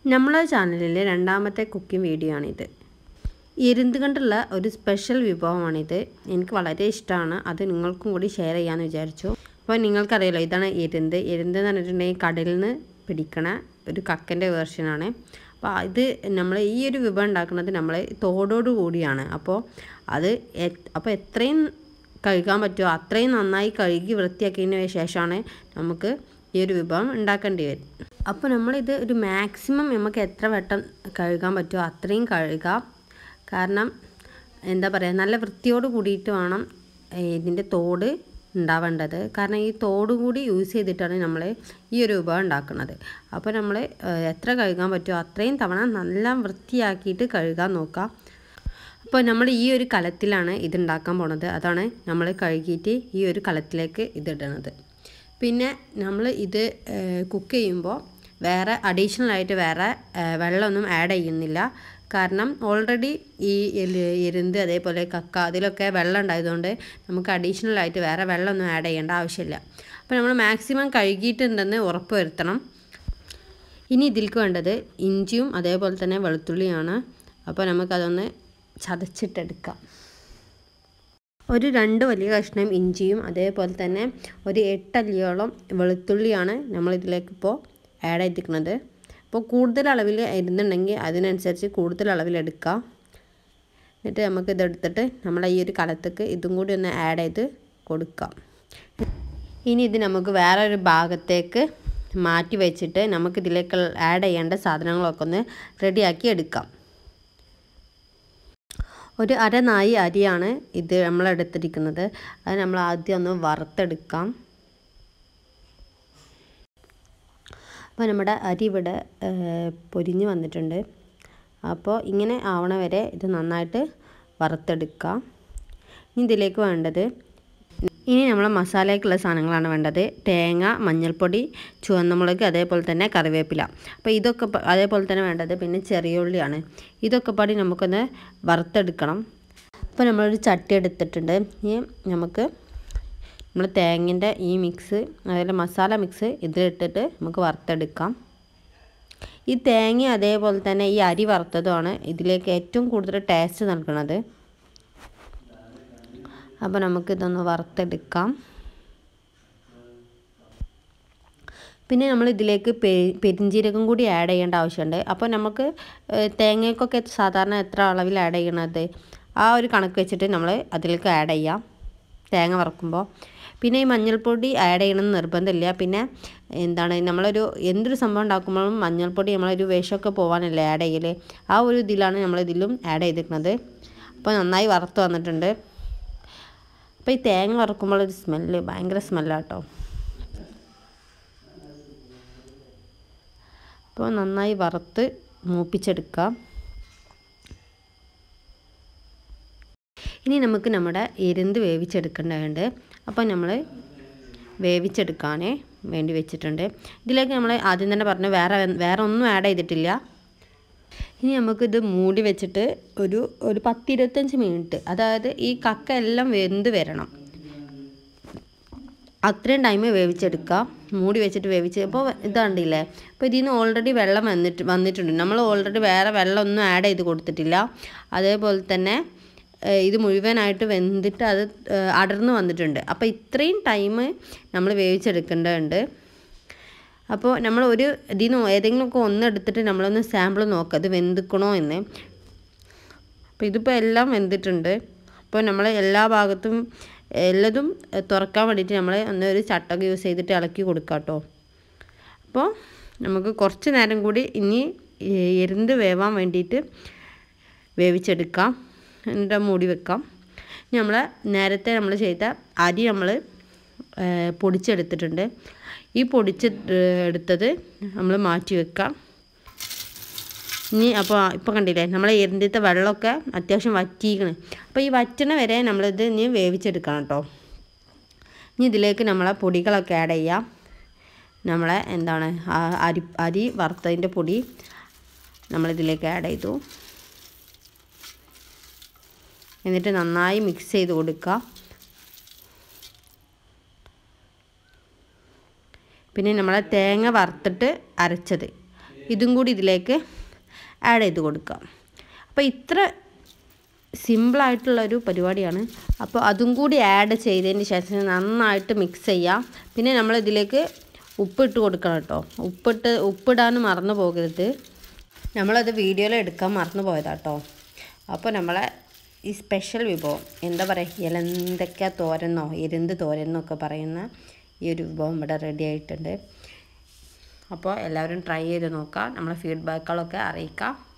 നമ്മളെ ചാനലിലെ രണ്ടാമത്തെ കുക്കിംഗ് വീഡിയോ ആണിത് എരുന്ത് കൊണ്ടുള്ള ഒരു സ്പെഷ്യൽ വിഭവമാണിത് എനിക്ക് വളരെ ഇഷ്ടമാണ് അത് നിങ്ങൾക്കും കൂടി ഷെയർ ചെയ്യാമെന്ന് വിചാരിച്ചു അപ്പോൾ നിങ്ങൾക്കറിയാലോ ഇതാണ് എരുന്ത് എരുന്ത് എന്ന് പറഞ്ഞിട്ടുണ്ടെങ്കിൽ കടലിൽ നിന്ന് പിടിക്കണ ഒരു കക്കൻ്റെ വേർഷനാണ് അപ്പോൾ ഇത് നമ്മൾ ഈ ഒരു വിഭവം ഉണ്ടാക്കുന്നത് നമ്മൾ തോടോട് കൂടിയാണ് അപ്പോൾ അത് അപ്പോൾ എത്രയും കഴുകാൻ പറ്റുമോ അത്രയും നന്നായി കഴുകി വൃത്തിയാക്കിയതിന് ശേഷമാണ് നമുക്ക് ഈ ഒരു വിഭവം ഉണ്ടാക്കേണ്ടി വരും അപ്പോൾ നമ്മളിത് ഒരു മാക്സിമം നമുക്ക് എത്ര വട്ടം കഴുകാൻ പറ്റുമോ അത്രയും കഴുകാം കാരണം എന്താ പറയുക നല്ല വൃത്തിയോട് കൂടിയിട്ട് വേണം ഇതിൻ്റെ തോട് ഉണ്ടാവേണ്ടത് കാരണം ഈ തോട് കൂടി യൂസ് ചെയ്തിട്ടാണ് നമ്മൾ ഈ ഒരു വിഭവം ഉണ്ടാക്കുന്നത് അപ്പോൾ നമ്മൾ എത്ര കഴുകാൻ പറ്റുമോ അത്രയും തവണ നല്ല വൃത്തിയാക്കിയിട്ട് കഴുകാൻ നോക്കാം അപ്പോൾ നമ്മൾ ഈ ഒരു കലത്തിലാണ് ഇത് ഉണ്ടാക്കാൻ പോണത് അതാണ് നമ്മൾ കഴുകിയിട്ട് ഈ ഒരു കലത്തിലേക്ക് ഇതിടുന്നത് പിന്നെ നമ്മൾ ഇത് കുക്ക് ചെയ്യുമ്പോൾ വേറെ അഡീഷണൽ ആയിട്ട് വേറെ വെള്ളമൊന്നും ആഡ് ചെയ്യുന്നില്ല കാരണം ഓൾറെഡി ഈ എരുന്ത് അതേപോലെ കക്ക അതിലൊക്കെ വെള്ളം ഉണ്ടായതുകൊണ്ട് നമുക്ക് അഡീഷണൽ ആയിട്ട് വേറെ വെള്ളമൊന്നും ആഡ് ചെയ്യേണ്ട ആവശ്യമില്ല അപ്പോൾ നമ്മൾ മാക്സിമം കഴുകിയിട്ടുണ്ടെന്ന് ഉറപ്പ് വരുത്തണം ഇനി ഇതിലേക്ക് വേണ്ടത് ഇഞ്ചിയും അതേപോലെ തന്നെ വെളുത്തുള്ളിയാണ് അപ്പോൾ നമുക്കതൊന്ന് ചതച്ചിട്ടെടുക്കാം ഒരു രണ്ട് വലിയ കഷ്ണം ഇഞ്ചിയും അതേപോലെ തന്നെ ഒരു എട്ടല്ലിയോളം വെളുത്തുള്ളിയാണ് നമ്മളിതിലേക്ക് ഇപ്പോൾ ആഡ് ചെയ്തിരിക്കുന്നത് അപ്പോൾ കൂടുതൽ അളവിൽ ഇരുന്നുണ്ടെങ്കിൽ അതിനനുസരിച്ച് കൂടുതൽ അളവിൽ എടുക്കാം എന്നിട്ട് നമുക്ക് ഇതെടുത്തിട്ട് നമ്മുടെ ഈ ഒരു കലത്തേക്ക് ഇതും കൂടി ഒന്ന് ആഡ് ചെയ്ത് കൊടുക്കാം ഇനി ഇത് നമുക്ക് വേറൊരു ഭാഗത്തേക്ക് മാറ്റി വെച്ചിട്ട് നമുക്കിതിലേക്ക് ആഡ് ചെയ്യേണ്ട സാധനങ്ങളൊക്കെ ഒന്ന് റെഡിയാക്കി എടുക്കാം ഒരു അര നായി അരിയാണ് ഇത് നമ്മൾ എടുത്തിരിക്കുന്നത് അത് നമ്മൾ ആദ്യം ഒന്ന് വറുത്തെടുക്കാം അപ്പോൾ നമ്മുടെ അരി ഇവിടെ പൊരിഞ്ഞ് വന്നിട്ടുണ്ട് അപ്പോൾ ഇങ്ങനെ ആവണ വരെ ഇത് നന്നായിട്ട് വറുത്തെടുക്കാം ഇനി ഇതിലേക്ക് വേണ്ടത് ഇനി നമ്മൾ മസാലയ്ക്കുള്ള സാധനങ്ങളാണ് വേണ്ടത് തേങ്ങ മഞ്ഞൾപ്പൊടി ചുവന്നമുളക് അതേപോലെ തന്നെ കറിവേപ്പില അപ്പോൾ ഇതൊക്കെ അതേപോലെ തന്നെ വേണ്ടത് പിന്നെ ചെറിയ ഉള്ളിയാണ് ഇതൊക്കെ പാടി നമുക്കൊന്ന് വറുത്തെടുക്കണം അപ്പോൾ നമ്മളൊരു ചട്ടി എടുത്തിട്ടുണ്ട് ഇനി നമുക്ക് നമ്മൾ തേങ്ങൻ്റെ ഈ മിക്സ് അതുപോലെ മസാല മിക്സ് ഇതിലിട്ടിട്ട് നമുക്ക് വറുത്തെടുക്കാം ഈ തേങ്ങ അതേപോലെ തന്നെ ഈ അരി വറുത്തതുമാണ് ഇതിലേക്ക് ഏറ്റവും കൂടുതൽ ടേസ്റ്റ് നൽകുന്നത് അപ്പോൾ നമുക്കിതൊന്ന് വറുത്തെടുക്കാം പിന്നെ നമ്മൾ ഇതിലേക്ക് പെരിഞ്ജീരകം കൂടി ആഡ് ചെയ്യേണ്ട ആവശ്യമുണ്ട് അപ്പോൾ നമുക്ക് തേങ്ങയ്ക്കൊക്കെ സാധാരണ എത്ര അളവിൽ ആഡ് ചെയ്യണത് ആ ഒരു കണക്ക് വെച്ചിട്ട് നമ്മൾ അതിലേക്ക് ആഡ് ചെയ്യാം തേങ്ങ വറക്കുമ്പോൾ പിന്നെ ഈ മഞ്ഞൾപ്പൊടി ആഡ് ചെയ്യണമെന്ന് നിർബന്ധമില്ല പിന്നെ എന്താണ് നമ്മളൊരു എന്തൊരു സംഭവം ഉണ്ടാക്കുമ്പോഴും മഞ്ഞൾപ്പൊടി നമ്മളൊരു വിഷമൊക്കെ പോകാനല്ലേ ആഡ് ചെയ്യൽ ആ ഒരു ഇതിലാണ് നമ്മളിതിലും ആഡ് ചെയ്തിരിക്കുന്നത് അപ്പോൾ നന്നായി വറുത്ത് വന്നിട്ടുണ്ട് അപ്പോൾ ഈ തേങ്ങ വറുക്കുമ്പോൾ ഒരു സ്മെല്ല് ഭയങ്കര സ്മെല്ലാട്ടോ അപ്പോൾ നന്നായി വറുത്ത് മൂപ്പിച്ചെടുക്കാം ഇനി നമുക്ക് നമ്മുടെ എരുന്ത് വേവിച്ചെടുക്കേണ്ടതുണ്ട് അപ്പോൾ നമ്മൾ വേവിച്ചെടുക്കാനേ വേണ്ടി വെച്ചിട്ടുണ്ട് ഇതിലേക്ക് നമ്മൾ ആദ്യം തന്നെ പറഞ്ഞു വേറെ വേറെ ഒന്നും ആഡ് ചെയ്തിട്ടില്ല ഇനി നമുക്കിത് മൂടി വെച്ചിട്ട് ഒരു ഒരു പത്തിരുപത്തഞ്ച് മിനിറ്റ് അതായത് ഈ കക്ക എല്ലാം വെന്ത് വരണം അത്രയും ടൈം വേവിച്ചെടുക്കുക മൂടി വെച്ചിട്ട് വേവിച്ച് അപ്പോൾ ഇതാണ്ടില്ലേ അപ്പോൾ ഇതിൽ നിന്ന് ഓൾറെഡി വെള്ളം വന്നിട്ട് വന്നിട്ടുണ്ട് നമ്മൾ ഓൾറെഡി വേറെ വെള്ളമൊന്നും ആഡ് ചെയ്ത് കൊടുത്തിട്ടില്ല അതേപോലെ തന്നെ ഇത് മുഴുവനായിട്ട് വെന്തിട്ട് അത് അടർന്ന് വന്നിട്ടുണ്ട് അപ്പോൾ ഇത്രയും ടൈം നമ്മൾ വേവിച്ചെടുക്കേണ്ടതുണ്ട് അപ്പോൾ നമ്മൾ ഒരു ഇതിന് ഏതെങ്കിലുമൊക്കെ ഒന്ന് എടുത്തിട്ട് നമ്മളൊന്ന് സാമ്പിൾ നോക്കുക അത് വെന്തിക്കണോ എന്ന് അപ്പോൾ ഇതിപ്പോൾ എല്ലാം വെന്തിട്ടുണ്ട് അപ്പോൾ നമ്മൾ എല്ലാ ഭാഗത്തും എല്ലതും തുറക്കാൻ വേണ്ടിയിട്ട് നമ്മൾ ഒന്ന് ഒരു ചട്ടൊക്കെ യൂസ് ചെയ്തിട്ട് ഇളക്കി കൊടുക്കാം കേട്ടോ അപ്പോൾ നമുക്ക് കുറച്ച് നേരം കൂടി ഇനി എരുന്ത് വേവാൻ വേണ്ടിയിട്ട് വേവിച്ചെടുക്കാം എന്നിട്ട് മൂടി വെക്കാം നമ്മൾ നേരത്തെ നമ്മൾ ചെയ്ത അരി നമ്മൾ പൊടിച്ചെടുത്തിട്ടുണ്ട് ഈ പൊടിച്ച് എടുത്തത് നമ്മൾ മാറ്റി വെക്കാം ഇനി അപ്പോൾ ഇപ്പോൾ കണ്ടില്ലേ നമ്മൾ എരിന്തത്തെ വെള്ളമൊക്കെ അത്യാവശ്യം വറ്റിക്കണ് അപ്പോൾ ഈ വറ്റണ വരെ നമ്മളിത് ഇനി വേവിച്ചെടുക്കണം കേട്ടോ ഇനി ഇതിലേക്ക് നമ്മളെ പൊടികളൊക്കെ ആഡ് ചെയ്യാം നമ്മളെ എന്താണ് അരി അരി വറുത്തതിൻ്റെ പൊടി നമ്മളിതിലേക്ക് ആഡ് ചെയ്തു എന്നിട്ട് നന്നായി മിക്സ് ചെയ്ത് കൊടുക്കുക പിന്നെ നമ്മളെ തേങ്ങ വറുത്തിട്ട് അരച്ചത് ഇതും കൂടി ഇതിലേക്ക് ആഡ് ചെയ്ത് കൊടുക്കാം അപ്പോൾ ഇത്ര സിമ്പിളായിട്ടുള്ള ഒരു പരിപാടിയാണ് അപ്പോൾ അതും കൂടി ആഡ് ചെയ്തതിന് ശേഷം നന്നായിട്ട് മിക്സ് ചെയ്യാം പിന്നെ നമ്മൾ ഇതിലേക്ക് ഉപ്പിട്ട് കൊടുക്കണം കേട്ടോ ഉപ്പിട്ട് ഉപ്പിടാൻ മറന്നു പോകരുത് നമ്മളത് വീഡിയോയിൽ എടുക്കാൻ മറന്നു പോയതാട്ടോ അപ്പോൾ നമ്മളെ ഈ സ്പെഷ്യൽ വിഭവം എന്താ പറയുക ഇലന്തൊക്കെ തോരനോ എരുന്ത് തോരനോ ഒക്കെ പറയുന്ന ഈ ഒരു വിഭവം ഇവിടെ റെഡി ആയിട്ടുണ്ട് അപ്പോൾ എല്ലാവരും ട്രൈ ചെയ്ത് നോക്കാം നമ്മളെ ഫീഡ്ബാക്കുകളൊക്കെ അറിയിക്കാം